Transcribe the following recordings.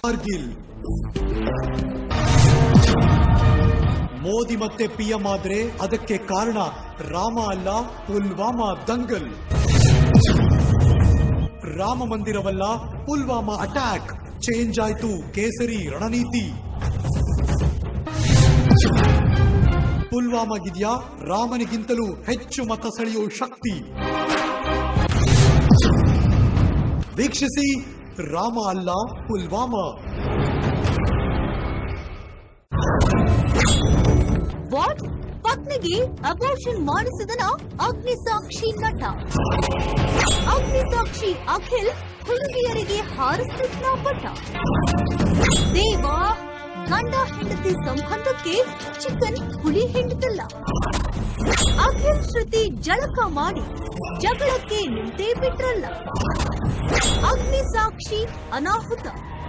ಕಾರ್ಗಿಲ್ ಮೋದಿ ಮತ್ತೆ ಪಿಎಂ ಆದ್ರೆ ಅದಕ್ಕೆ ಕಾರಣ ರಾಮ ಅಲ್ಲ ಪುಲ್ವಾಮಾ ದಂಗಲ್ ರಾಮ ಮಂದಿರವಲ್ಲ ಪುಲ್ವಾಮಾ ಅಟ್ಯಾಕ್ ಚೇಂಜ್ ಆಯ್ತು ಕೇಸರಿ ರಣನೀತಿ ಪುಲ್ವಾಮಾಗಿದ್ಯಾ ರಾಮನಿಗಿಂತಲೂ ಹೆಚ್ಚು ಮತ ಸೆಳೆಯೋ ಶಕ್ತಿ ವೀಕ್ಷಿಸಿ ರಾಮ ಅಲ್ಲ ಪುಲ್ವಾಮಾ ವಾಟ್ ಪತ್ನಿಗೆ ಅಬೋರ್ಷನ್ ಮಾಡಿಸಿದನ ಅಗ್ನಿಸಾಕ್ಷಿ ನಟ ಅಗ್ನಿಸಾಕ್ಷಿ ಅಖಿಲ್ ಹುಡುಗಿಯರಿಗೆ ಹಾರಿಸ್ತಿದ್ನ ಪಟ ದೇವ ಗಂಡ ಹೆಂಡತಿ ಸಂಬಂಧಕ್ಕೆ ಚಿಕನ್ ಹುಳಿ ಹಿಂಡಿತಲ್ಲ ಅಖಿಲ್ ಶ್ರುತಿ ಜಳಕ ಮಾಡಿ ಜಗಳಕ್ಕೆ ನಿಂತೇ ಬಿಟ್ರಲ್ಲ ಅಗ್ನಿಸಾಕ್ಷಿ ಅನಾಹುತ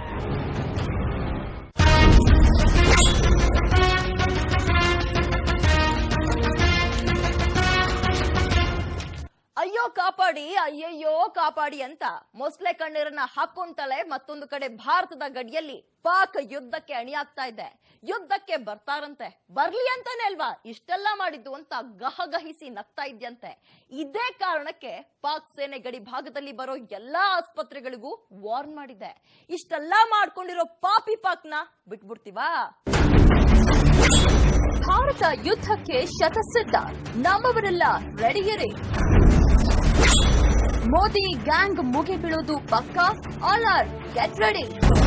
ಅಯ್ಯೋ ಕಾಪಾಡಿ ಅಯ್ಯಯ್ಯೋ ಕಾಪಾಡಿ ಅಂತ ಮೊಸಳೆ ಕಣ್ಣೀರನ್ನ ಹಾಕೊಂತಲೇ ಮತ್ತೊಂದು ಕಡೆ ಭಾರತದ ಗಡಿಯಲ್ಲಿ ಪಾಕ್ ಯುದ್ಧಕ್ಕೆ ಅಣಿಯಾಗ್ತಾ ಇದೆ ಯುದ್ಧಕ್ಕೆ ಬರ್ತಾರಂತೆ ಬರ್ಲಿ ಅಂತಾನೆ ಅಲ್ವಾ ಇಷ್ಟೆಲ್ಲ ಮಾಡಿದ್ದು ಅಂತ ಗಹಗಹಿಸಿ ನಗ್ತಾ ಇದ್ಯಂತೆ ಇದೇ ಕಾರಣಕ್ಕೆ ಪಾಕ್ ಸೇನೆ ಗಡಿ ಭಾಗದಲ್ಲಿ ಬರೋ ಎಲ್ಲಾ ಆಸ್ಪತ್ರೆಗಳಿಗೂ ವಾರ್ನ್ ಮಾಡಿದೆ ಇಷ್ಟೆಲ್ಲ ಮಾಡ್ಕೊಂಡಿರೋ ಪಾಪಿ ಪಾಕ್ನ ಬಿಟ್ಬಿಡ್ತೀವಾ ಭಾರತ ಯುದ್ಧಕ್ಕೆ ಶತಸಿದ್ಧ ನಮ್ಮವರೆಲ್ಲ ರೆಡಿಯಿರಿ ಮೋದಿ ಗ್ಯಾಂಗ್ ಮುಗಿ ಬೀಳೋದು ಪಕ್ಕ ಆಲ್ ಆರ್ ಗೆಟ್ ರೆಡಿ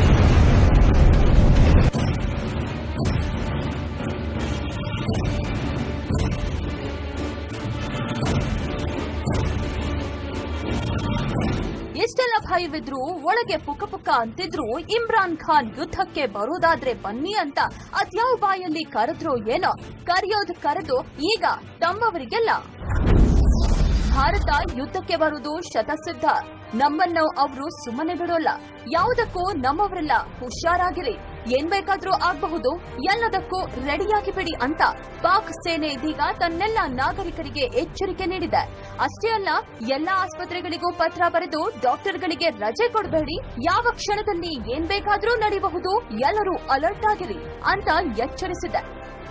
ಎಷ್ಟೆಲ್ಲ ಭಯವಿದ್ರು ಒಳಗೆ ಪುಕ ಪುಕ ಅಂತಿದ್ರು ಇಮ್ರಾನ್ ಖಾನ್ ಯುದ್ಧಕ್ಕೆ ಬರೋದಾದ್ರೆ ಬನ್ನಿ ಅಂತ ಅದ್ಯಾವ ಬಾಯಲ್ಲಿ ಕರೆದ್ರು ಏನೋ ಕರೆಯೋದ್ ಕರೆದು ಈಗ ತಮ್ಮವರಿಗೆಲ್ಲ ಭಾರತ ಯುದ್ಧಕ್ಕೆ ಬರುವುದು ಶತಸಿದ್ಧ ನಮ್ಮನ್ನು ಅವರು ಸುಮ್ಮನೆ ಬಿಡೋಲ್ಲ ಯಾವುದಕ್ಕೂ ನಮ್ಮವರೆಲ್ಲ ಹುಷಾರಾಗಿರಿ ಏನ್ ಬೇಕಾದ್ರೂ ಆಗಬಹುದು ಎಲ್ಲದಕ್ಕೂ ರೆಡಿಯಾಗಿ ಬಿಡಿ ಅಂತ ಪಾಕ್ ಸೇನೆ ಇದೀಗ ತನ್ನೆಲ್ಲ ನಾಗರಿಕರಿಗೆ ಎಚ್ಚರಿಕೆ ನೀಡಿದೆ ಅಷ್ಟೇ ಅಲ್ಲ ಎಲ್ಲಾ ಆಸ್ಪತ್ರೆಗಳಿಗೂ ಪತ್ರ ಬರೆದು ಡಾಕ್ಟರ್ಗಳಿಗೆ ರಜೆ ಕೊಡಬೇಡಿ ಯಾವ ಕ್ಷಣದಲ್ಲಿ ಏನ್ ಬೇಕಾದ್ರೂ ನಡೆಯಬಹುದು ಎಲ್ಲರೂ ಅಲರ್ಟ್ ಆಗಿರಿ ಅಂತ ಎಚ್ಚರಿಸಿದೆ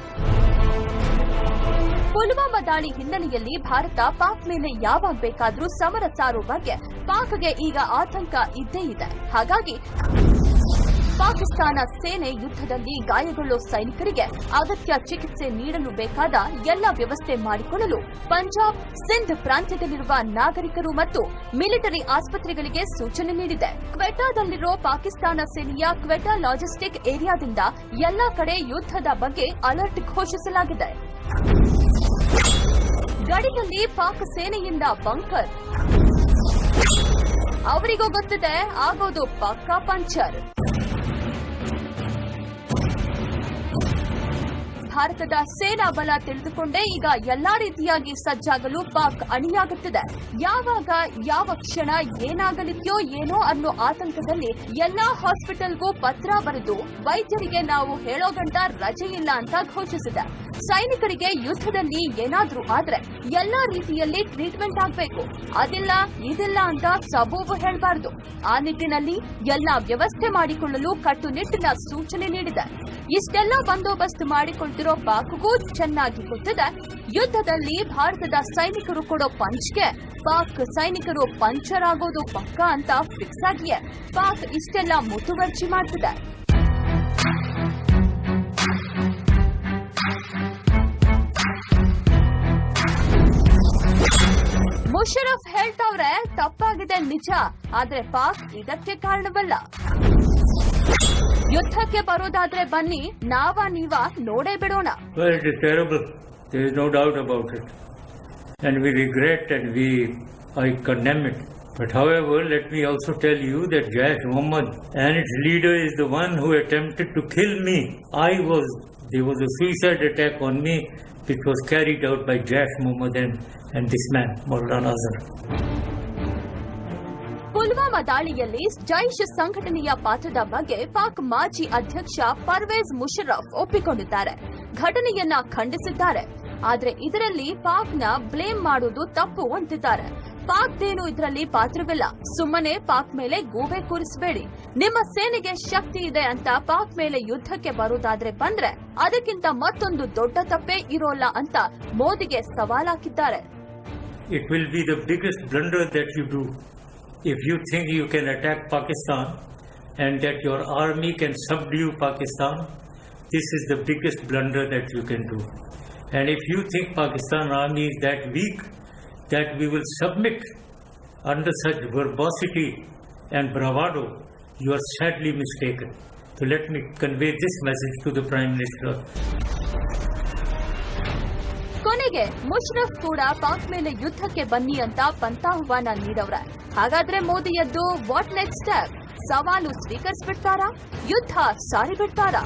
ಪುಲ್ವಾಮಾ ದಾಳಿ ಹಿನ್ನೆಲೆಯಲ್ಲಿ ಭಾರತ ಪಾಕ್ ಮೇಲೆ ಯಾವಾಗ ಬೇಕಾದ್ರೂ ಸಮರ ಸಾರೋ ಬಗ್ಗೆ ಪಾಕ್ಗೆ ಈಗ ಆತಂಕ ಇದ್ದೇ ಇದೆ ಹಾಗಾಗಿ ಪಾಕಿಸ್ತಾನ ಸೇನೆ ಯುದ್ಧದಲ್ಲಿ ಗಾಯಗೊಳ್ಳೋ ಸೈನಿಕರಿಗೆ ಅಗತ್ಯ ಚಿಕಿತ್ಸೆ ನೀಡಲು ಬೇಕಾದ ಎಲ್ಲ ವ್ಯವಸ್ಥೆ ಮಾಡಿಕೊಳ್ಳಲು ಪಂಜಾಬ್ ಸಿಂಧ್ ಪ್ರಾಂತ್ಯದಲ್ಲಿರುವ ನಾಗರಿಕರು ಮತ್ತು ಮಿಲಿಟರಿ ಆಸ್ಪತ್ರೆಗಳಿಗೆ ಸೂಚನೆ ನೀಡಿದೆ ಕ್ವೆಟಾದಲ್ಲಿರೋ ಪಾಕಿಸ್ತಾನ ಸೇನೆಯ ಕ್ವೆಟಾ ಲಾಜಿಸ್ಟಿಕ್ ಏರಿಯಾದಿಂದ ಎಲ್ಲಾ ಕಡೆ ಯುದ್ಧದ ಬಗ್ಗೆ ಅಲರ್ಟ್ ಘೋಷಿಸಲಾಗಿದೆ ಗಡಿಯಲ್ಲಿ ಪಾಕ್ ಸೇನೆಯಿಂದ ಬಂಕರ್ ಅವರಿಗೂ ಗೊತ್ತಿದೆ ಆಗೋದು ಪಕ್ಕಾ ಪಂಚರ್ ಭಾರತದ ಸೇನಾ ಬಲ ತಿಳಿದುಕೊಂಡೇ ಈಗ ಎಲ್ಲಾ ರೀತಿಯಾಗಿ ಸಜ್ಜಾಗಲು ಪಾಕ್ ಅಣಿಯಾಗುತ್ತಿದೆ ಯಾವಾಗ ಯಾವ ಕ್ಷಣ ಏನಾಗಲಿದೆಯೋ ಏನೋ ಅನ್ನೋ ಆತಂಕದಲ್ಲಿ ಎಲ್ಲಾ ಹಾಸ್ಪಿಟಲ್ಗೂ ಪತ್ರ ಬರೆದು ವೈದ್ಯರಿಗೆ ನಾವು ಹೇಳೋ ಗಂಟ ರಜೆ ಇಲ್ಲ ಅಂತ ಘೋಷಿಸಿದೆ ಸೈನಿಕರಿಗೆ ಯುದ್ಧದಲ್ಲಿ ಏನಾದ್ರೂ ಆದ್ರೆ ಎಲ್ಲಾ ರೀತಿಯಲ್ಲಿ ಟ್ರೀಟ್ಮೆಂಟ್ ಆಗ್ಬೇಕು ಅದಿಲ್ಲ ಇದಿಲ್ಲ ಅಂತ ಸಬೂಬು ಹೇಳಬಾರದು ಆ ನಿಟ್ಟಿನಲ್ಲಿ ಎಲ್ಲಾ ವ್ಯವಸ್ಥೆ ಮಾಡಿಕೊಳ್ಳಲು ಕಟ್ಟುನಿಟ್ಟಿನ ಸೂಚನೆ ನೀಡಿದೆ ಇಷ್ಟೆಲ್ಲ ಬಂದೋಬಸ್ತ್ ಮಾಡಿಕೊಳ್ತಿರೋ ಪಾಕ್ಗೂ ಚೆನ್ನಾಗಿ ಗೊತ್ತಿದೆ ಯುದ್ಧದಲ್ಲಿ ಭಾರತದ ಸೈನಿಕರು ಕೊಡೋ ಪಂಚ್ಗೆ ಪಾಕ್ ಸೈನಿಕರು ಪಂಚರ್ ಆಗೋದು ಪಕ್ಕ ಅಂತ ಫಿಕ್ಸ್ ಆಗಿಯೇ ಪಾಕ್ ಇಷ್ಟೆಲ್ಲ ಮುತುವರ್ಜಿ ಮಾಡ್ತಿದೆ ಮುಷರಫ್ ಹೇಳ್ತಾವ್ರೆ ತಪ್ಪಾಗಿದೆ ನಿಜ ಆದ್ರೆ ಪಾಕ್ ಇದಕ್ಕೆ ಕಾರಣವಲ್ಲ ಯುದ್ಧಕ್ಕೆ ಬರೋದಾದ್ರೆ ಬನ್ನಿ ನಾವ ನೀವ ನೋಡೇ ಬಿಡೋಣ Well, it is terrible. There is no doubt about it. And we regret and we, I condemn it. But however, let me also tell you that Jaish Muhammad and its leader is the one who attempted to kill me. I was, there was a suicide attack on me which was carried out by Jaish Muhammad and, and this man, Maulana Azhar. Pulwama ದಾಳಿಯಲ್ಲಿ ಜೈಷ್ ಸಂಘಟನೆಯ ಪಾತ್ರದ ಬಗ್ಗೆ ಪಾಕ್ ಮಾಜಿ ಅಧ್ಯಕ್ಷ ಪರ್ವೇಜ್ ಮುಷರಫ್ ಒಪ್ಪಿಕೊಂಡಿದ್ದಾರೆ ಘಟನೆಯನ್ನ ಖಂಡಿಸಿದ್ದಾರೆ ಆದ್ರೆ ಇದರಲ್ಲಿ ಪಾಕ್ನ ಬ್ಲೇಮ್ ಮಾಡುವುದು ತಪ್ಪು ಅಂತಿದ್ದಾರೆ ಪಾಕ್ದೇನು ಇದರಲ್ಲಿ ಪಾತ್ರವಿಲ್ಲ ಸುಮ್ಮನೆ ಪಾಕ್ ಮೇಲೆ ಗೂಬೆ ಕೂರಿಸಬೇಡಿ ನಿಮ್ಮ ಸೇನೆಗೆ ಶಕ್ತಿ ಇದೆ ಅಂತ ಪಾಕ್ ಮೇಲೆ ಯುದ್ಧಕ್ಕೆ ಬರುವುದಾದ್ರೆ ಬಂದ್ರೆ ಅದಕ್ಕಿಂತ ಮತ್ತೊಂದು ದೊಡ್ಡ ತಪ್ಪೇ ಇರೋಲ್ಲ ಅಂತ ಮೋದಿಗೆ ಸವಾಲಾಕಿದ್ದಾರೆ It will be the biggest blunder that you do if you think you can attack Pakistan and that your army can subdue Pakistan. This is the biggest blunder that you can do. And if you think Pakistan army is that weak that we will submit under such verbosity and bravado, you are sadly mistaken. So let me convey this message to the Prime Minister. ಕೊನೆಗೆ ಮುಷರಫ್ ಕೂಡ ಪಾಕ್ ಮೇಲೆ ಯುದ್ಧಕ್ಕೆ ಬನ್ನಿ ಅಂತ ಪಂಥಾಹ್ವಾನ ನೀಡವ್ರೆ ಹಾಗಾದ್ರೆ ಮೋದಿ ಎದ್ದು what next step ಸವಾಲು ಸ್ವೀಕರಿಸ್ಬಿಡ್ತಾರಾ ಯುದ್ಧ ಸಾರಿ ಬಿಡ್ತಾರಾ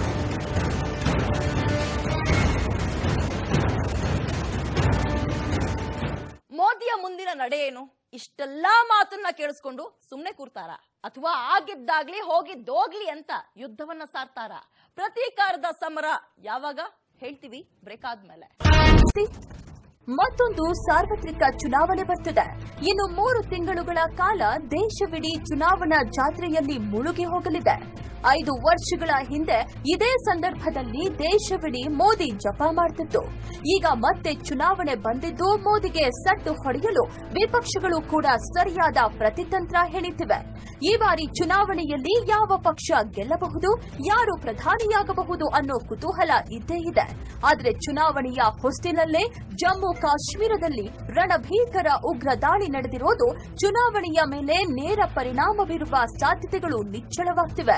ಮೋದಿಯ ಮುಂದಿನ ನಡೆ ಏನು ಇಷ್ಟೆಲ್ಲಾ ಮಾತನ್ನ ಕೇಳಿಸ್ಕೊಂಡು ಸುಮ್ನೆ ಕೂರ್ತಾರ ಅಥವಾ ಆಗಿದ್ದಾಗ್ಲಿ ಹೋಗಿದ್ದೋಗ್ಲಿ ಅಂತ ಯುದ್ಧವನ್ನ ಸಾರ್ತಾರ ಪ್ರತೀಕಾರದ ಸಮರ ಯಾವಾಗ ಹೇಳ್ತೀವಿ ಬ್ರೇಕ್ ಆದ್ಮೇಲೆ ಮತ್ತೊಂದು ಸಾರ್ವತ್ರಿಕ ಚುನಾವಣೆ ಬರ್ತಿದೆ ಇನ್ನು ಮೂರು ತಿಂಗಳುಗಳ ಕಾಲ ದೇಶವಿಡೀ ಚುನಾವಣಾ ಜಾತ್ರೆಯಲ್ಲಿ ಮುಳುಗಿ ಹೋಗಲಿದೆ ಐದು ವರ್ಷಗಳ ಹಿಂದೆ ಇದೇ ಸಂದರ್ಭದಲ್ಲಿ ದೇಶವಿಡೀ ಮೋದಿ ಜಪ ಮಾಡ್ತಿತ್ತು ಈಗ ಮತ್ತೆ ಚುನಾವಣೆ ಬಂದಿದ್ದು ಮೋದಿಗೆ ಸಟ್ಟು ಹೊಡೆಯಲು ವಿಪಕ್ಷಗಳು ಕೂಡ ಸರಿಯಾದ ಪ್ರತಿತಂತ್ರ ಹೆಣಿತಿವೆ ಈ ಬಾರಿ ಚುನಾವಣೆಯಲ್ಲಿ ಯಾವ ಪಕ್ಷ ಗೆಲ್ಲಬಹುದು ಯಾರು ಪ್ರಧಾನಿಯಾಗಬಹುದು ಅನ್ನೋ ಕುತೂಹಲ ಇದ್ದೇ ಇದೆ ಆದರೆ ಚುನಾವಣೆಯ ಹೊಸ್ತಿಲಲ್ಲೇ ಜಮ್ಮು ಕಾಶ್ಮೀರದಲ್ಲಿ ರಣಭೀಕರ ಉಗ್ರ ದಾಳಿ ನಡೆದಿರೋದು ಚುನಾವಣೆಯ ಮೇಲೆ ನೇರ ಪರಿಣಾಮ ಬೀರುವ ಸಾಧ್ಯತೆಗಳು ನಿಚ್ಚಳವಾಗ್ತಿವೆ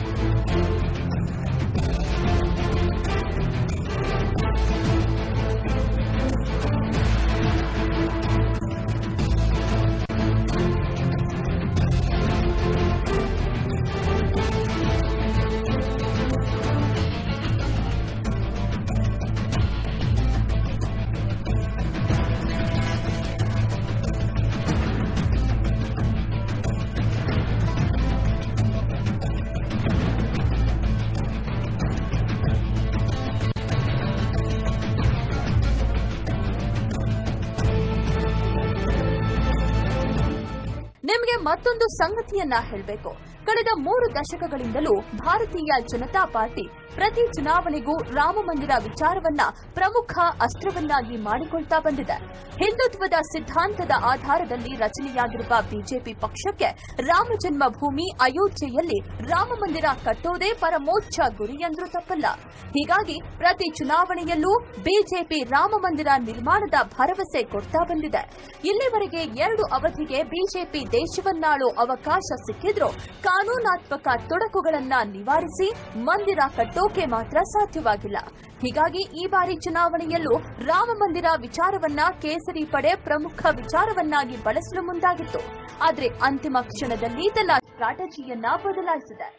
ನಿಮಗೆ ಮತ್ತೊಂದು ಸಂಗತಿಯನ್ನ ಹೇಳಬೇಕು ಕಳೆದ ಮೂರು ದಶಕಗಳಿಂದಲೂ ಭಾರತೀಯ ಜನತಾ ಪಾರ್ಟಿ ಪ್ರತಿ ಚುನಾವಣೆಗೂ ರಾಮ ಮಂದಿರ ವಿಚಾರವನ್ನ ಪ್ರಮುಖ ಅಸ್ತ್ರವನ್ನಾಗಿ ಮಾಡಿಕೊಳ್ತಾ ಬಂದಿದೆ ಹಿಂದುತ್ವದ ಸಿದ್ಧಾಂತದ ಆಧಾರದಲ್ಲಿ ರಚನೆಯಾಗಿರುವ ಬಿಜೆಪಿ ಪಕ್ಷಕ್ಕೆ ರಾಮ ಜನ್ಮಭೂಮಿ ಅಯೋಧ್ಯೆಯಲ್ಲಿ ರಾಮ ಮಂದಿರ ಕಟ್ಟೋದೇ ಪರಮೋಚ್ಚ ಗುರಿ ಎಂದ್ರೂ ತಪ್ಪಲ್ಲ ಹೀಗಾಗಿ ಪ್ರತಿ ಚುನಾವಣೆಯಲ್ಲೂ ಬಿಜೆಪಿ ರಾಮ ಮಂದಿರ ನಿರ್ಮಾಣದ ಭರವಸೆ ಕೊಡ್ತಾ ಬಂದಿದೆ ಇಲ್ಲಿವರೆಗೆ ಎರಡು ಅವಧಿಗೆ ಬಿಜೆಪಿ ದೇಶವನ್ನಾಳೋ ಅವಕಾಶ ಸಿಕ್ಕಿದ್ರೂ ಕಾನೂನಾತ್ಮಕ ತೊಡಕುಗಳನ್ನ ನಿವಾರಿಸಿ ಮಂದಿರ ಕಟ್ಟೋಕೆ ಮಾತ್ರ ಸಾಧ್ಯವಾಗಿಲ್ಲ ಹೀಗಾಗಿ ಈ ಬಾರಿ ಚುನಾವಣೆಯಲ್ಲೂ ರಾಮ ಮಂದಿರ ವಿಚಾರವನ್ನ ಕೇಸರಿ ಪಡೆ ಪ್ರಮುಖ ವಿಚಾರವನ್ನಾಗಿ ಬಳಸಲು ಮುಂದಾಗಿತ್ತು ಆದರೆ ಅಂತಿಮ ಕ್ಷಣದಲ್ಲಿ ತನ್ನ ಸ್ಟ್ರಾಟಜಿಯನ್ನ ಬದಲಾಯಿಸಿದೆ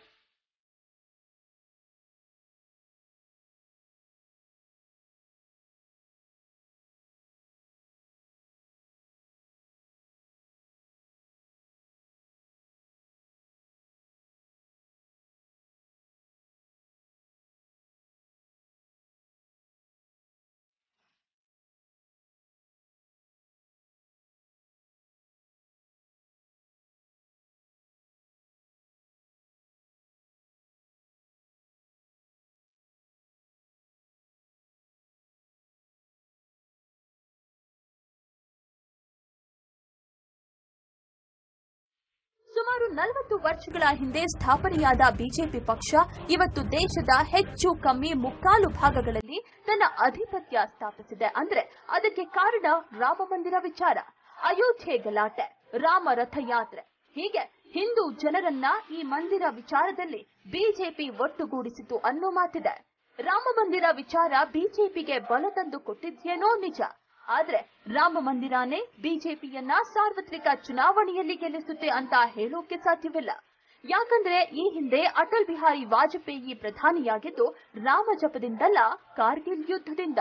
ಸುಮಾರು ನಲವತ್ತು ವರ್ಷಗಳ ಹಿಂದೆ ಸ್ಥಾಪನೆಯಾದ ಬಿಜೆಪಿ ಪಕ್ಷ ಇವತ್ತು ದೇಶದ ಹೆಚ್ಚು ಕಮ್ಮಿ ಮುಕ್ಕಾಲು ಭಾಗಗಳಲ್ಲಿ ತನ್ನ ಅಧಿಪತ್ಯ ಸ್ಥಾಪಿಸಿದೆ ಅಂದ್ರೆ ಅದಕ್ಕೆ ಕಾರಣ ರಾಮ ಮಂದಿರ ವಿಚಾರ ಅಯೋಧ್ಯೆ ಗಲಾಟೆ ರಾಮ ರಥಯಾತ್ರೆ ಹೀಗೆ ಹಿಂದೂ ಜನರನ್ನ ಈ ಮಂದಿರ ವಿಚಾರದಲ್ಲಿ ಬಿಜೆಪಿ ಒಟ್ಟುಗೂಡಿಸಿತು ಅನ್ನೋ ಮಾತಿದೆ ರಾಮ ಮಂದಿರ ವಿಚಾರ ಬಿಜೆಪಿಗೆ ಬಲ ತಂದು ಕೊಟ್ಟಿದ್ಯೇನೋ ನಿಜ ಆದ್ರೆ ರಾಮ ಮಂದಿರಾನೇ ಬಿಜೆಪಿಯನ್ನ ಸಾರ್ವತ್ರಿಕ ಚುನಾವಣೆಯಲ್ಲಿ ಗೆಲ್ಲಿಸುತ್ತೆ ಅಂತ ಹೇಳೋಕೆ ಸಾಧ್ಯವಿಲ್ಲ ಯಾಕಂದ್ರೆ ಈ ಹಿಂದೆ ಅಟಲ್ ಬಿಹಾರಿ ವಾಜಪೇಯಿ ಪ್ರಧಾನಿಯಾಗಿದ್ದು ರಾಮ ಜಪದಿಂದಲ್ಲ ಕಾರ್ಗಿಲ್ ಯುದ್ಧದಿಂದ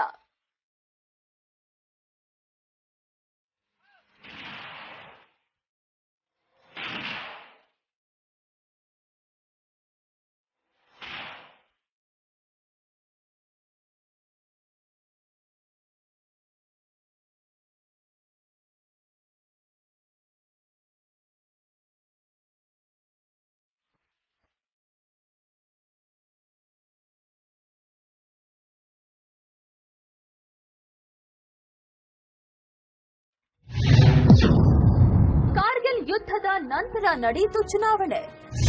ನಂತರ ನಡೆಯಿತು ಚುನಾವಣೆ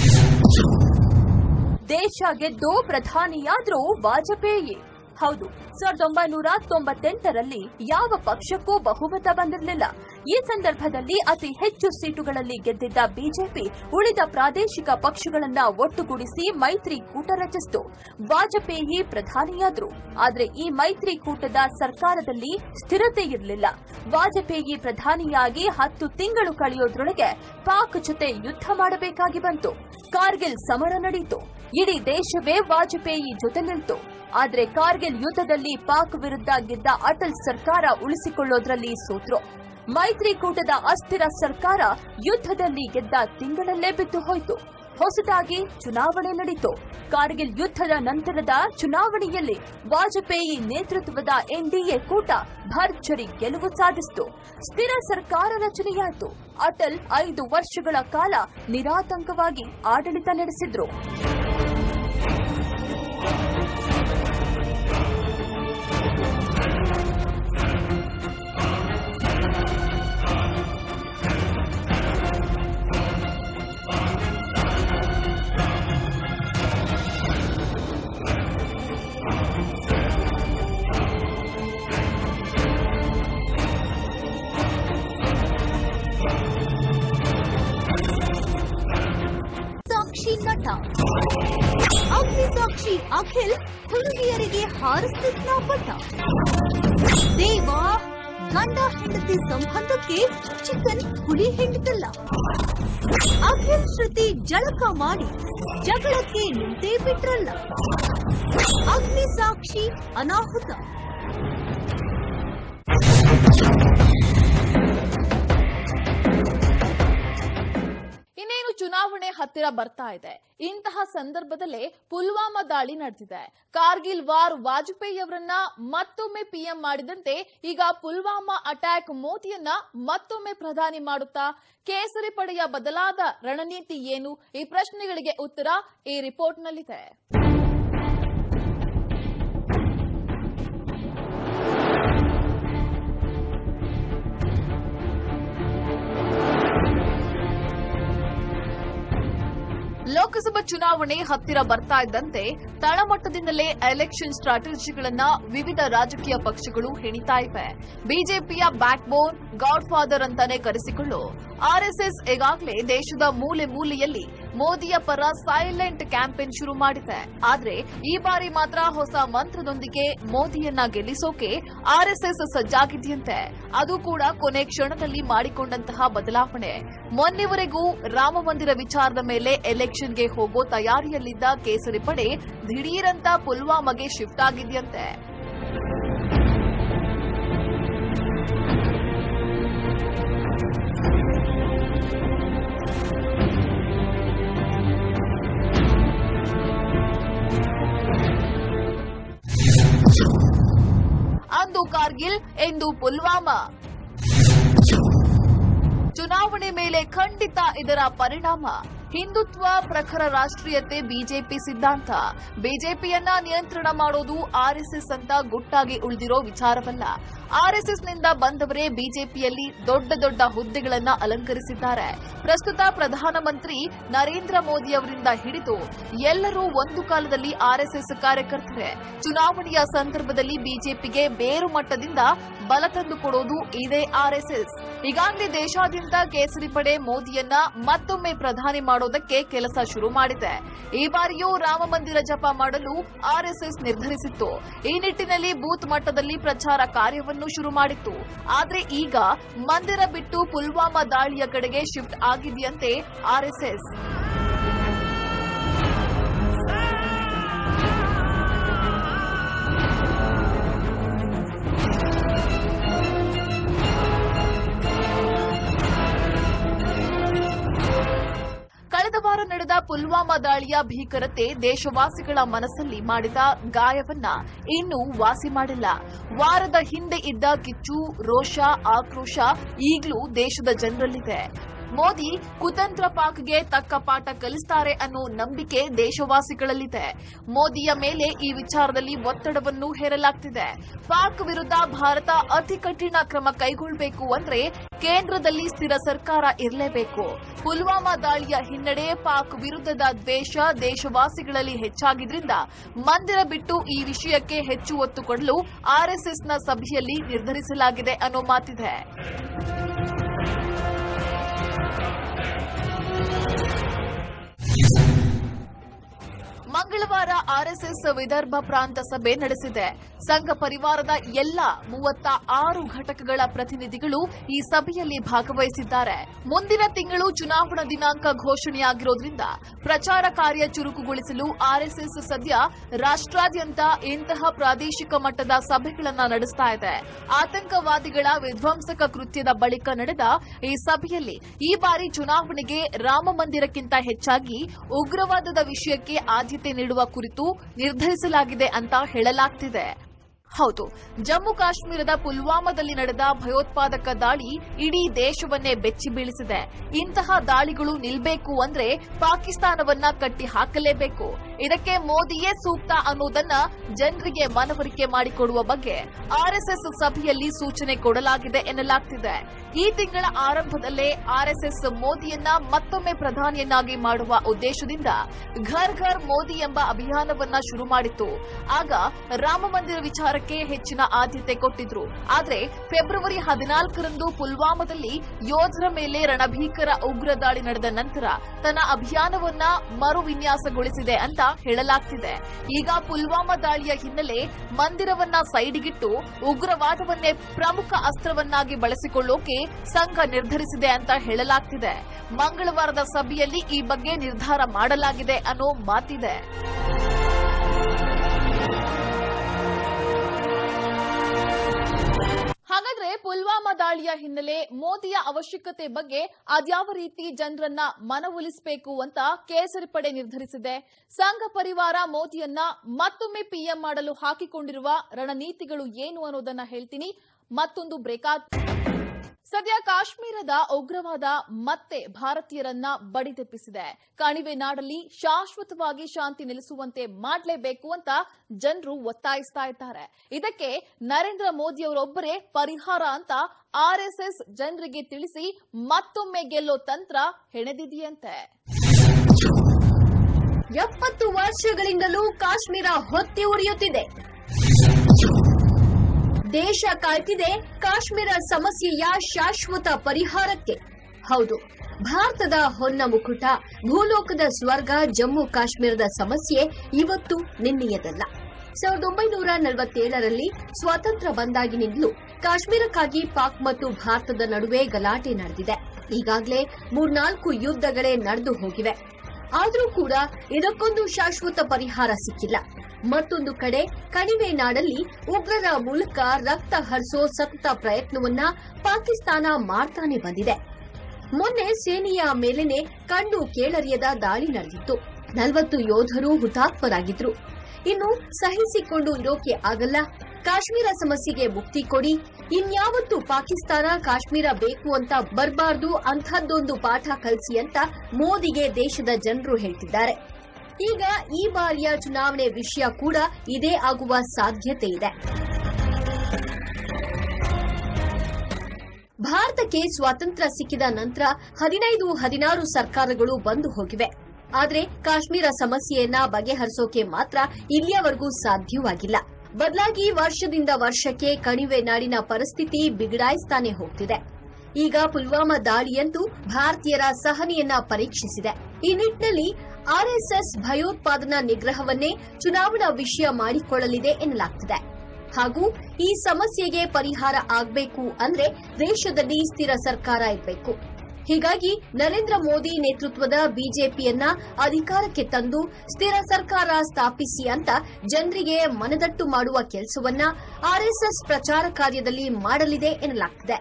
ದೇಶ ಗೆದ್ದು ಪ್ರಧಾನಿಯಾದ್ರು ವಾಜಪೇಯಿ ಹೌದು ಸಾವಿರದ ಒಂಬೈನೂರ ತೊಂಬತ್ತೆಂಟರಲ್ಲಿ ಯಾವ ಪಕ್ಷಕ್ಕೂ ಬಹುಮತ ಬಂದಿರಲಿಲ್ಲ ಈ ಸಂದರ್ಭದಲ್ಲಿ ಅತಿ ಹೆಚ್ಚು ಸೀಟುಗಳಲ್ಲಿ ಗೆದ್ದಿದ್ದ ಬಿಜೆಪಿ ಉಳಿದ ಪ್ರಾದೇಶಿಕ ಪಕ್ಷಗಳನ್ನ ಒಟ್ಟುಗೂಡಿಸಿ ಮೈತ್ರಿಕೂಟ ರಚಿಸಿತು ವಾಜಪೇಯಿ ಪ್ರಧಾನಿಯಾದ್ರು ಆದ್ರೆ ಈ ಮೈತ್ರಿಕೂಟದ ಸರ್ಕಾರದಲ್ಲಿ ಸ್ಥಿರತೆ ಇರಲಿಲ್ಲ ವಾಜಪೇಯಿ ಪ್ರಧಾನಿಯಾಗಿ ಹತ್ತು ತಿಂಗಳು ಕಳೆಯೋದ್ರೊಳಗೆ ಪಾಕ್ ಜೊತೆ ಯುದ್ಧ ಮಾಡಬೇಕಾಗಿ ಬಂತು ಕಾರ್ಗಿಲ್ ಸಮರ ನಡೆಯಿತು ಇಡೀ ದೇಶವೇ ವಾಜಪೇಯಿ ಜೊತೆ ನಿಲ್ತು ಆದ್ರೆ ಕಾರ್ಗಿಲ್ ಯುದ್ಧದಲ್ಲಿ ಪಾಕ್ ವಿರುದ್ಧ ಗೆದ್ದ ಅಟಲ್ ಸರ್ಕಾರ ಉಳಿಸಿಕೊಳ್ಳೋದ್ರಲ್ಲಿ ಸೋತ್ರು ಮೈತ್ರಿಕೂಟದ ಅಸ್ಥಿರ ಸರ್ಕಾರ ಯುದ್ಧದಲ್ಲಿ ಗೆದ್ದ ತಿಂಗಳಲ್ಲೇ ಬಿದ್ದು ಹೋಯಿತು ಹೊಸದಾಗಿ ಚುನಾವಣೆ ನಡೆಯಿತು ಕಾರ್ಗಿಲ್ ಯುದ್ಧದ ನಂತರದ ಚುನಾವಣೆಯಲ್ಲಿ ವಾಜಪೇಯಿ ನೇತೃತ್ವದ ಎನ್ಡಿಎ ಕೂಟ ಭರ್ಜರಿ ಗೆಲುವು ಸಾಧಿಸಿತು ಸ್ಥಿರ ಸರ್ಕಾರ ರಚನೆಯಾಯಿತು ಅಟಲ್ ಐದು ವರ್ಷಗಳ ಕಾಲ ನಿರಾತಂಕವಾಗಿ ಆಡಳಿತ ನಡೆಸಿದ್ರು ಸಾಕ್ಷಿ ನಟ ಅಗ್ನಿ ಸಾಕ್ಷಿ ಅಖಿಲ್ ಹುಡುಗಿಯರಿಗೆ ಹಾರಿಸ್ತಿದ್ನ ಪಟ ದೇವ ಗಂಡ ಹೆಂಡತಿ ಸಂಬಂಧಕ್ಕೆ ಚಿಕನ್ ಹುಳಿ ಹಿಂಡಿತಲ್ಲ ಅಖಿಲ್ ಶ್ರುತಿ ಜಳಕ ಮಾಡಿ ಜಗಳಕ್ಕೆ ನಿಂತೇ ಬಿಟ್ರಲ್ಲ ಅಗ್ನಿ ಸಾಕ್ಷಿ ಅನಾಹುತ ಇನ್ನೇನು ಚುನಾವಣೆ ಹತ್ತಿರ ಬರ್ತಾ ಇದೆ ಇಂತಹ ಸಂದರ್ಭದಲ್ಲೇ ಪುಲ್ವಾಮಾ ದಾಳಿ ನಡೆದಿದೆ ಕಾರ್ಗಿಲ್ ವಾರ್ ವಾಜಪೇಯಿ ಅವರನ್ನ ಮತ್ತೊಮ್ಮೆ ಪಿಎಂ ಮಾಡಿದಂತೆ ಈಗ ಪುಲ್ವಾಮಾ ಅಟ್ಯಾಕ್ ಮೋದಿಯನ್ನ ಮತ್ತೊಮ್ಮೆ ಪ್ರಧಾನಿ ಮಾಡುತ್ತಾ ಕೇಸರಿ ಪಡೆಯ ಬದಲಾದ ರಣನೀತಿ ಏನು ಈ ಪ್ರಶ್ನೆಗಳಿಗೆ ಉತ್ತರ ಈ ರಿಪೋರ್ಟ್ನಲ್ಲಿದೆ ಲೋಕಸಭಾ ಚುನಾವಣೆ ಹತ್ತಿರ ಬರ್ತಾ ಇದ್ದಂತೆ ತಳಮಟ್ಟದಿಂದಲೇ ಎಲೆಕ್ಷನ್ ಸ್ಟ್ರಾಟಜಿಗಳನ್ನ ವಿವಿಧ ರಾಜಕೀಯ ಪಕ್ಷಗಳು ಹೆಣಿತಾ ಇವೆ ಬಿಜೆಪಿಯ ಬ್ಯಾಕ್ ಬೋನ್ ಗಾಡ್ ಫಾದರ್ ಅಂತಾನೆ ಕರೆಸಿಕೊಳ್ಳು ಆರ್ಎಸ್ಎಸ್ ಈಗಾಗಲೇ ದೇಶದ ಮೂಲೆ ಮೂಲೆಯಲ್ಲಿ ಮೋದಿಯ ಪರ ಸೈಲೆಂಟ್ ಕ್ಯಾಂಪೇನ್ ಶುರು ಮಾಡಿದೆ ಆದ್ರೆ ಈ ಬಾರಿ ಮಾತ್ರ ಹೊಸ ಮಂತ್ರದೊಂದಿಗೆ ಮೋದಿಯನ್ನ ಗೆಲ್ಲಿಸೋಕೆ ಆರ್ಎಸ್ಎಸ್ ಸಜ್ಜಾಗಿದೆಯಂತೆ ಅದು ಕೂಡ ಕೊನೆ ಕ್ಷಣದಲ್ಲಿ ಮಾಡಿಕೊಂಡಂತಹ ಬದಲಾವಣೆ ಮೊನ್ನೆವರೆಗೂ ರಾಮ ಮಂದಿರ ವಿಚಾರದ ಮೇಲೆ ಎಲೆಕ್ಷನ್ಗೆ ಹೋಗೋ ತಯಾರಿಯಲ್ಲಿದ್ದ ಕೇಸರಿ ಪಡೆ ದಿಢೀರಂತ ಪುಲ್ವಾಮಾಗೆ ಶಿಫ್ಟ್ ಆಗಿದೆಯಂತೆ ಅಂದು ಕಾರ್ಗಿಲ್ ಎಂದು ಪುಲ್ವಾಮಾ ಚುನಾವಣೆ ಮೇಲೆ ಖಂಡಿತ ಇದರ ಪರಿಣಾಮ ಹಿಂದುತ್ವ ಪ್ರಖರ ರಾಷ್ಟ್ರೀಯತೆ ಬಿಜೆಪಿ ಸಿದ್ಧಾಂತ ಬಿಜೆಪಿಯನ್ನ ನಿಯಂತ್ರಣ ಮಾಡೋದು ಆರ್ಎಸ್ಎಸ್ ಅಂತ ಗುಟ್ಟಾಗಿ ಉಳಿದಿರೋ ವಿಚಾರವಲ್ಲ ಆರ್ಎಸ್ಎಸ್ನಿಂದ ಬಂದವರೇ ಬಿಜೆಪಿಯಲ್ಲಿ ದೊಡ್ಡ ದೊಡ್ಡ ಹುದ್ದೆಗಳನ್ನ ಅಲಂಕರಿಸಿದ್ದಾರೆ ಪ್ರಸ್ತುತ ಪ್ರಧಾನಮಂತ್ರಿ ನರೇಂದ್ರ ಮೋದಿ ಅವರಿಂದ ಹಿಡಿದು ಎಲ್ಲರೂ ಒಂದು ಕಾಲದಲ್ಲಿ ಆರ್ಎಸ್ಎಸ್ ಕಾರ್ಯಕರ್ತರೇ ಚುನಾವಣೆಯ ಸಂದರ್ಭದಲ್ಲಿ ಬಿಜೆಪಿಗೆ ಬೇರು ಮಟ್ಟದಿಂದ ಬಲ ತಂದುಕೊಡೋದು ಇದೇ ಆರ್ಎಸ್ಎಸ್ ಈಗಾಗಲೇ ದೇಶಾದ್ಯಂತ ಕೇಸರಿ ಪಡೆ ಮೋದಿಯನ್ನ ಮತ್ತೊಮ್ಮೆ ಪ್ರಧಾನಿ ಮಾಡೋದಕ್ಕೆ ಕೆಲಸ ಶುರು ಮಾಡಿದೆ ಈ ಬಾರಿಯೂ ರಾಮ ಮಂದಿರ ಜಪ ಮಾಡಲು ಆರ್ಎಸ್ಎಸ್ ನಿರ್ಧರಿಸಿತ್ತು ಈ ನಿಟ್ಟಿನಲ್ಲಿ ಬೂತ್ ಮಟ್ಟದಲ್ಲಿ ಪ್ರಚಾರ ಕಾರ್ಯವನ್ನು ಶುರು ಮಾಡಿತ್ತು ಆದ್ರೆ ಈಗ ಮಂದಿರ ಬಿಟ್ಟು ಪುಲ್ವಾಮಾ ದಾಳಿಯ ಕಡೆಗೆ ಶಿಫ್ಟ್ ಆಗಿದೆಯಂತೆ ಆರ್ಎಸ್ಎಸ್ ಕಳೆದ ವಾರ ನಡೆದ ಪುಲ್ವಾಮಾ ದಾಳಿಯ ಭೀಕರತೆ ದೇಶವಾಸಿಗಳ ಮನಸ್ಸಲ್ಲಿ ಮಾಡಿದ ಗಾಯವನ್ನ ಇನ್ನೂ ವಾಸಿ ಮಾಡಿಲ್ಲ ವಾರದ ಹಿಂದೆ ಇದ್ದ ಕಿಚ್ಚು ರೋಷ ಆಕ್ರೋಶ ಈಗಲೂ ದೇಶದ ಜನರಲ್ಲಿದೆ ಮೋದಿ ಕುತಂತ್ರ ಪಾಕ್ಗೆ ತಕ್ಕ ಪಾಠ ಕಲಿಸ್ತಾರೆ ಅನ್ನೋ ನಂಬಿಕೆ ದೇಶವಾಸಿಗಳಲ್ಲಿದೆ ಮೋದಿಯ ಮೇಲೆ ಈ ವಿಚಾರದಲ್ಲಿ ಒತ್ತಡವನ್ನು ಹೇರಲಾಗ್ತಿದೆ ಪಾಕ್ ವಿರುದ್ಧ ಭಾರತ ಅತಿ ಕಠಿಣ ಕ್ರಮ ಕೈಗೊಳ್ಳಬೇಕು ಅಂದ್ರೆ ಕೇಂದ್ರದಲ್ಲಿ ಸ್ಥಿರ ಸರ್ಕಾರ ಇರಲೇಬೇಕು ಪುಲ್ವಾಮಾ ದಾಳಿಯ ಹಿನ್ನಡೆ ಪಾಕ್ ವಿರುದ್ಧದ ದ್ವೇಷ ದೇಶವಾಸಿಗಳಲ್ಲಿ ಹೆಚ್ಚಾಗಿದ್ರಿಂದ ಮಂದಿರ ಬಿಟ್ಟು ಈ ವಿಷಯಕ್ಕೆ ಹೆಚ್ಚು ಒತ್ತು ಕೊಡಲು ಆರ್ಎಸ್ಎಸ್ನ ಸಭೆಯಲ್ಲಿ ನಿರ್ಧರಿಸಲಾಗಿದೆ ಅನ್ನೋ ಮಾತಿದೆ ಮಂಗಳವಾರ ಆರ್ಎಸ್ಎಸ್ ವಿದರ್ಭ ಪ್ರಾಂತ ಸಭೆ ನಡೆಸಿದೆ ಸಂಘ ಪರಿವಾರದ ಎಲ್ಲ ಮೂವತ್ತ ಆರು ಘಟಕಗಳ ಪ್ರತಿನಿಧಿಗಳು ಈ ಸಭೆಯಲ್ಲಿ ಭಾಗವಹಿಸಿದ್ದಾರೆ ಮುಂದಿನ ತಿಂಗಳು ಚುನಾವಣಾ ದಿನಾಂಕ ಘೋಷಣೆಯಾಗಿರೋದ್ರಿಂದ ಪ್ರಚಾರ ಕಾರ್ಯ ಚುರುಕುಗೊಳಿಸಲು ಆರ್ಎಸ್ಎಸ್ ಸದ್ಯ ರಾಷ್ಟ್ರಾದ್ಯಂತ ಇಂತಹ ಪ್ರಾದೇಶಿಕ ಮಟ್ಟದ ಸಭೆಗಳನ್ನು ನಡೆಸ್ತಾ ಇದೆ ಆತಂಕವಾದಿಗಳ ವಿಧ್ವಂಸಕ ಕೃತ್ಯದ ಬಳಿಕ ನಡೆದ ಈ ಸಭೆಯಲ್ಲಿ ಈ ಬಾರಿ ಚುನಾವಣೆಗೆ ರಾಮ ಮಂದಿರಕ್ಕಿಂತ ಹೆಚ್ಚಾಗಿ ಉಗ್ರವಾದದ ವಿಷಯಕ್ಕೆ ಆದ್ಯತೆ ನೀಡುವ ಕುರಿತು ನಿರ್ಧರಿಸಲಾಗಿದೆ ಅಂತ ಹೇಳಲಾಗ್ತಿದೆ ಹೌದು ಜಮ್ಮು ಕಾಶ್ಮೀರದ ಪುಲ್ವಾಮಾದಲ್ಲಿ ನಡೆದ ಭಯೋತ್ಪಾದಕ ದಾಳಿ ಇಡೀ ದೇಶವನ್ನೇ ಬೆಚ್ಚಿ ಬೀಳಿಸಿದೆ ಇಂತಹ ದಾಳಿಗಳು ನಿಲ್ಬೇಕು ಅಂದ್ರೆ ಪಾಕಿಸ್ತಾನವನ್ನ ಕಟ್ಟಿ ಹಾಕಲೇಬೇಕು ಇದಕ್ಕೆ ಮೋದಿಯೇ ಸೂಕ್ತ ಅನ್ನೋದನ್ನ ಜನರಿಗೆ ಮನವರಿಕೆ ಮಾಡಿಕೊಡುವ ಬಗ್ಗೆ ಆರ್ಎಸ್ಎಸ್ ಸಭೆಯಲ್ಲಿ ಸೂಚನೆ ಕೊಡಲಾಗಿದೆ ಎನ್ನಲಾಗ್ತಿದೆ ಈ ತಿಂಗಳ ಆರಂಭದಲ್ಲೇ ಆರ್ಎಸ್ಎಸ್ ಮೋದಿಯನ್ನ ಮತ್ತೊಮ್ಮೆ ಪ್ರಧಾನಿಯನ್ನಾಗಿ ಮಾಡುವ ಉದ್ದೇಶದಿಂದ ಘರ್ ಘರ್ ಮೋದಿ ಎಂಬ ಅಭಿಯಾನವನ್ನ ಶುರು ಮಾಡಿತ್ತು ಆಗ ರಾಮ ಮಂದಿರ ವಿಚಾರಕ್ಕೆ ಹೆಚ್ಚಿನ ಆದ್ಯತೆ ಕೊಟ್ಟಿದ್ರು ಆದ್ರೆ ಫೆಬ್ರವರಿ ಹದಿನಾಲ್ಕರಂದು ಪುಲ್ವಾಮಾದಲ್ಲಿ ಯೋಧರ ಮೇಲೆ ರಣಭೀಕರ ಉಗ್ರ ದಾಳಿ ನಡೆದ ನಂತರ ತನ್ನ ಅಭಿಯಾನವನ್ನ ಮರು ವಿನ್ಯಾಸಗೊಳಿಸಿದೆ ಅಂತ ಹೇಳಲಾಗ್ತಿದೆ ಈಗ ಪುಲ್ವಾಮಾ ದಾಳಿಯ ಹಿನ್ನೆಲೆ ಮಂದಿರವನ್ನ ಸೈಡಿಗಿಟ್ಟು ಉಗ್ರವಾದವನ್ನೇ ಪ್ರಮುಖ ಅಸ್ತ್ರವನ್ನಾಗಿ ಬಳಸಿಕೊಳ್ಳೋಕೆ ಸಂಘ ನಿರ್ಧರಿಸಿದೆ ಅಂತ ಹೇಳಲಾಗ್ತಿದೆ ಮಂಗಳವಾರದ ಸಭೆಯಲ್ಲಿ ಈ ಬಗ್ಗೆ ನಿರ್ಧಾರ ಮಾಡಲಾಗಿದೆ ಅನ್ನೋ ಮಾತಿದೆ ಹಾಗಾದ್ರೆ ಪುಲ್ವಾಮಾ ದಾಳಿಯ ಹಿನ್ನೆಲೆ ಮೋದಿಯ ಅವಶ್ಯಕತೆ ಬಗ್ಗೆ ಅದ್ಯಾವ ರೀತಿ ಜನರನ್ನ ಮನವೊಲಿಸಬೇಕು ಅಂತ ಕೇಸರಿ ಪಡೆ ನಿರ್ಧರಿಸಿದೆ ಸಂಘ ಪರಿವಾರ ಮೋದಿಯನ್ನ ಮತ್ತೊಮ್ಮೆ ಪಿಎಂ ಮಾಡಲು ಹಾಕಿಕೊಂಡಿರುವ ರಣನೀತಿಗಳು ಏನು ಅನ್ನೋದನ್ನ ಹೇಳ್ತೀನಿ ಮತ್ತೊಂದು ಬ್ರೇಕ್ ಸದ್ಯ ಕಾಶ್ಮೀರದ ಉಗ್ರವಾದ ಮತ್ತೆ ಭಾರತೀಯರನ್ನ ಬಡಿದೆಪ್ಪಿಸಿದೆ ಕಣಿವೆ ನಾಡಲ್ಲಿ ಶಾಶ್ವತವಾಗಿ ಶಾಂತಿ ನೆಲೆಸುವಂತೆ ಮಾಡಲೇಬೇಕು ಅಂತ ಜನರು ಒತ್ತಾಯಿಸ್ತಾ ಇದ್ದಾರೆ ಇದಕ್ಕೆ ನರೇಂದ್ರ ಮೋದಿಯವರೊಬ್ಬರೇ ಪರಿಹಾರ ಅಂತ ಆರ್ಎಸ್ಎಸ್ ಜನರಿಗೆ ತಿಳಿಸಿ ಮತ್ತೊಮ್ಮೆ ಗೆಲ್ಲೋ ತಂತ್ರ ಹೆಣೆದಿದೆಯಂತೆ ಎಪ್ಪತ್ತು ವರ್ಷಗಳಿಂದಲೂ ಕಾಶ್ಮೀರ ಹೊತ್ತಿ ಉರಿಯುತ್ತಿದೆ ದೇಶ ಕಾಯ್ತಿದೆ ಕಾಶ್ಮೀರ ಸಮಸ್ಯೆಯ ಶಾಶ್ವತ ಪರಿಹಾರಕ್ಕೆ ಹೌದು ಭಾರತದ ಹೊನ್ನ ಮುಕುಟ ಭೂಲೋಕದ ಸ್ವರ್ಗ ಜಮ್ಮು ಕಾಶ್ಮೀರದ ಸಮಸ್ಯೆ ಇವತ್ತು ನಿನ್ನೆಯದಲ್ಲ ಸಾವಿರದ ಒಂಬೈನೂರ ನಲವತ್ತೇಳರಲ್ಲಿ ಸ್ವಾತಂತ್ರ್ಯ ಬಂದಾಗಿನಿಂದಲೂ ಕಾಶ್ಮೀರಕ್ಕಾಗಿ ಪಾಕ್ ಮತ್ತು ಭಾರತದ ನಡುವೆ ಗಲಾಟೆ ನಡೆದಿದೆ ಈಗಾಗಲೇ ಮೂರ್ನಾಲ್ಕು ಯುದ್ಧಗಳೇ ನಡೆದು ಹೋಗಿವೆ ಆದರೂ ಕೂಡ ಇದಕ್ಕೊಂದು ಶಾಶ್ವತ ಪರಿಹಾರ ಸಿಕ್ಕಿಲ್ಲ ಮತ್ತೊಂದು ಕಡೆ ಕಣಿವೆ ನಾಡಲ್ಲಿ ಉಗ್ರರ ಮೂಲಕ ರಕ್ತ ಹರಿಸೋ ಸತತ ಪ್ರಯತ್ನವನ್ನ ಪಾಕಿಸ್ತಾನ ಮಾಡ್ತಾನೆ ಬಂದಿದೆ ಮೊನ್ನೆ ಸೇನೆಯ ಮೇಲೆನೆ ಕಂಡು ಕೇಳರಿಯದ ದಾಳಿ ನಡೆದಿತ್ತು ನಲವತ್ತು ಯೋಧರು ಹುತಾತ್ಮರಾಗಿದ್ರು ಇನ್ನು ಸಹಿಸಿಕೊಂಡು ಇರೋಕೆ ಆಗಲ್ಲ ಕಾಶ್ಮೀರ ಸಮಸ್ಯೆಗೆ ಮುಕ್ತಿ ಕೊಡಿ ಇನ್ಯಾವತ್ತು ಪಾಕಿಸ್ತಾನ ಕಾಶ್ಮೀರ ಬೇಕು ಅಂತ ಬರಬಾರ್ದು ಅಂಥದ್ದೊಂದು ಪಾಠ ಕಲಿಸಿ ಅಂತ ಮೋದಿಗೆ ದೇಶದ ಜನರು ಹೇಳ್ತಿದ್ದಾರೆ ಈಗ ಈ ಬಾರಿಯ ಚುನಾವಣೆ ವಿಷಯ ಕೂಡ ಇದೇ ಆಗುವ ಸಾಧ್ಯತೆ ಇದೆ ಭಾರತಕ್ಕೆ ಸ್ವಾತಂತ್ರ್ಯ ಸಿಕ್ಕಿದ ನಂತರ ಹದಿನೈದು ಹದಿನಾರು ಸರ್ಕಾರಗಳು ಬಂದು ಹೋಗಿವೆ ಆದ್ರೆ ಕಾಶ್ಮೀರ ಸಮಸ್ಯೆಯನ್ನ ಬಗೆಹರಿಸೋಕೆ ಮಾತ್ರ ಇಲ್ಲಿಯವರೆಗೂ ಸಾಧ್ಯವಾಗಿಲ್ಲ ಬದಲಾಗಿ ವರ್ಷದಿಂದ ವರ್ಷಕ್ಕೆ ಕಣಿವೆ ನಾಡಿನ ಪರಿಸ್ಥಿತಿ ಬಿಗಡಾಯಿಸ್ತಾನೆ ಹೋಗ್ತಿದೆ ಈಗ ಪುಲ್ವಾಮಾ ದಾಳಿಯಂತೂ ಭಾರತೀಯರ ಸಹನೆಯನ್ನ ಪರೀಕ್ಷಿಸಿದೆ ಈ ನಿಟ್ಟಿನಲ್ಲಿ ಆರ್ಎಸ್ಎಸ್ ಭಯೋತ್ಪಾದನಾ ನಿಗ್ರಹವನ್ನೇ ಚುನಾವಣಾ ವಿಷಯ ಮಾಡಿಕೊಳ್ಳಲಿದೆ ಎನ್ನಲಾಗ್ತಿದೆ ಹಾಗೂ ಈ ಸಮಸ್ಯೆಗೆ ಪರಿಹಾರ ಆಗಬೇಕು ಅಂದ್ರೆ ದೇಶದಲ್ಲಿ ಸ್ಥಿರ ಸರ್ಕಾರ ಇರಬೇಕು ಹೀಗಾಗಿ ನರೇಂದ್ರ ಮೋದಿ ನೇತೃತ್ವದ ಬಿಜೆಪಿಯನ್ನ ಅಧಿಕಾರಕ್ಕೆ ತಂದು ಸ್ಥಿರ ಸರ್ಕಾರ ಸ್ಥಾಪಿಸಿ ಅಂತ ಜನರಿಗೆ ಮನದಟ್ಟು ಮಾಡುವ ಕೆಲಸವನ್ನ ಆರ್ಎಸ್ಎಸ್ ಪ್ರಚಾರ ಕಾರ್ಯದಲ್ಲಿ ಮಾಡಲಿದೆ ಎನ್ನಲಾಗ್ತಿದೆ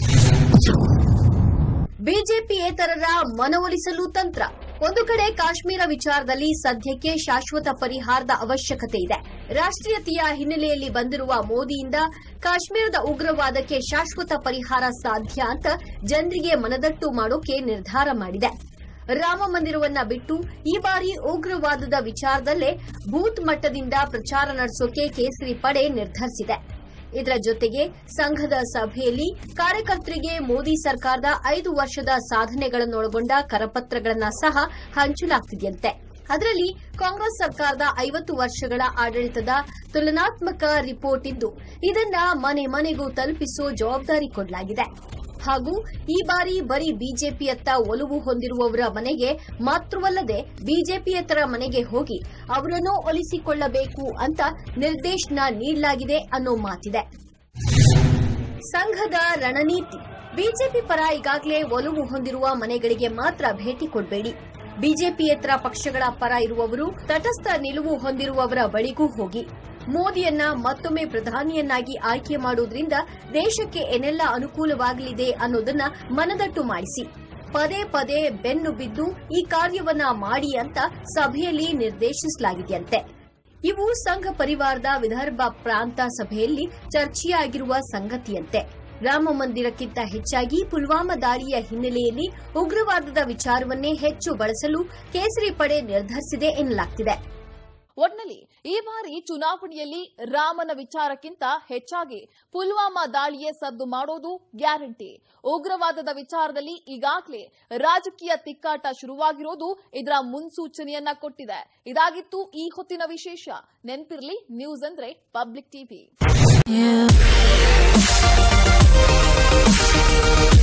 ಬಿಜೆಪಿಯೇತರರ ಮನವೊಲಿಸಲು ತಂತ್ರ ಒಂದು ಕಡೆ ಕಾಶ್ಮೀರ ವಿಚಾರದಲ್ಲಿ ಸದ್ಯಕ್ಕೆ ಶಾಶ್ವತ ಪರಿಹಾರದ ಅವಶ್ಯಕತೆ ಇದೆ ರಾಷ್ಟ್ರೀಯತೆಯ ಹಿನ್ನೆಲೆಯಲ್ಲಿ ಬಂದಿರುವ ಮೋದಿಯಿಂದ ಕಾಶ್ಮೀರದ ಉಗ್ರವಾದಕ್ಕೆ ಶಾಶ್ವತ ಪರಿಹಾರ ಸಾಧ್ಯ ಅಂತ ಜನರಿಗೆ ಮನದಟ್ಟು ಮಾಡೋಕೆ ನಿರ್ಧಾರ ಮಾಡಿದೆ ರಾಮ ಮಂದಿರವನ್ನ ಬಿಟ್ಟು ಈ ಬಾರಿ ಉಗ್ರವಾದದ ವಿಚಾರದಲ್ಲೇ ಬೂತ್ ಮಟ್ಟದಿಂದ ಪ್ರಚಾರ ನಡೆಸೋಕೆ ಕೇಸರಿ ಪಡೆ ನಿರ್ಧರಿಸಿದೆ ಇದರ ಜೊತೆಗೆ ಸಂಘದ ಸಭೆಯಲ್ಲಿ ಕಾರ್ಯಕರ್ತರಿಗೆ ಮೋದಿ ಸರ್ಕಾರದ ಐದು ವರ್ಷದ ಸಾಧನೆಗಳನ್ನೊಳಗೊಂಡ ಕರಪತ್ರಗಳನ್ನ ಸಹ ಹಂಚಲಾಗ್ತಿದೆಯಂತೆ ಅದರಲ್ಲಿ ಕಾಂಗ್ರೆಸ್ ಸರ್ಕಾರದ ಐವತ್ತು ವರ್ಷಗಳ ಆಡಳಿತದ ತುಲನಾತ್ಮಕ ರಿಪೋರ್ಟ್ ಇದ್ದು ಇದನ್ನ ಮನೆ ಮನೆಗೂ ತಲುಪಿಸೋ ಜವಾಬ್ದಾರಿ ಕೊಡಲಾಗಿದೆ ಹಾಗೂ ಈ ಬಾರಿ ಬರೀ ಬಿಜೆಪಿಯತ್ತ ಒಲವು ಹೊಂದಿರುವವರ ಮನೆಗೆ ಮಾತ್ರವಲ್ಲದೆ ಬಿಜೆಪಿಯೇತರ ಮನೆಗೆ ಹೋಗಿ ಅವರನ್ನು ಒಲಿಸಿಕೊಳ್ಳಬೇಕು ಅಂತ ನಿರ್ದೇಶನ ನೀಡಲಾಗಿದೆ ಅನ್ನೋ ಮಾತಿದೆ ಸಂಘದ ರಣನೀತಿ ಬಿಜೆಪಿ ಪರ ಈಗಾಗಲೇ ಒಲವು ಹೊಂದಿರುವ ಮನೆಗಳಿಗೆ ಮಾತ್ರ ಭೇಟಿ ಕೊಡಬೇಡಿ ಬಿಜೆಪಿಯೇತರ ಪಕ್ಷಗಳ ಪರ ಇರುವವರು ತಟಸ್ಥ ನಿಲುವು ಹೊಂದಿರುವವರ ಬಳಿಗೂ ಹೋಗಿ ಮೋದಿಯನ್ನ ಮತ್ತೊಮ್ಮೆ ಪ್ರಧಾನಿಯನ್ನಾಗಿ ಆಯ್ಕೆ ಮಾಡುವುದರಿಂದ ದೇಶಕ್ಕೆ ಏನೆಲ್ಲ ಅನುಕೂಲವಾಗಲಿದೆ ಅನ್ನೋದನ್ನ ಮನದಟ್ಟು ಮಾಡಿಸಿ ಪದೇ ಪದೇ ಬೆನ್ನು ಬಿದ್ದು ಈ ಕಾರ್ಯವನ್ನ ಮಾಡಿ ಅಂತ ಸಭೆಯಲ್ಲಿ ನಿರ್ದೇಶಿಸಲಾಗಿದೆಯಂತೆ ಇವು ಸಂಘ ಪರಿವಾರದ ವಿದರ್ಭ ಪ್ರಾಂತ ಸಭೆಯಲ್ಲಿ ಚರ್ಚೆಯಾಗಿರುವ ಸಂಗತಿಯಂತೆ ರಾಮ ಮಂದಿರಕ್ಕಿಂತ ಹೆಚ್ಚಾಗಿ ಪುಲ್ವಾಮಾ ದಾಳಿಯ ಹಿನ್ನೆಲೆಯಲ್ಲಿ ಉಗ್ರವಾದದ ವಿಚಾರವನ್ನೇ ಹೆಚ್ಚು ಬಳಸಲು ಕೇಸರಿ ಪಡೆ ನಿರ್ಧರಿಸಿದೆ ಎನ್ನಲಾಗ್ತಿದೆ ಒಟ್ನಲ್ಲಿ ಈ ಬಾರಿ ಚುನಾವಣೆಯಲ್ಲಿ ರಾಮನ ವಿಚಾರಕ್ಕಿಂತ ಹೆಚ್ಚಾಗಿ ಪುಲ್ವಾಮಾ ದಾಳಿಯೇ ಸದ್ದು ಮಾಡೋದು ಗ್ಯಾರಂಟಿ ಉಗ್ರವಾದದ ವಿಚಾರದಲ್ಲಿ ಈಗಾಗಲೇ ರಾಜಕೀಯ ತಿಕ್ಕಾಟ ಶುರುವಾಗಿರೋದು ಇದರ ಮುನ್ಸೂಚನೆಯನ್ನ ಕೊಟ್ಟಿದೆ ಇದಾಗಿತ್ತು ಈ ಹೊತ್ತಿನ ವಿಶೇಷ ನೆನ್ಪಿರ್ಲಿ ನ್ಯೂಸ್ ಅಂದ್ರೆ ಪಬ್ಲಿಕ್ ಟಿವಿ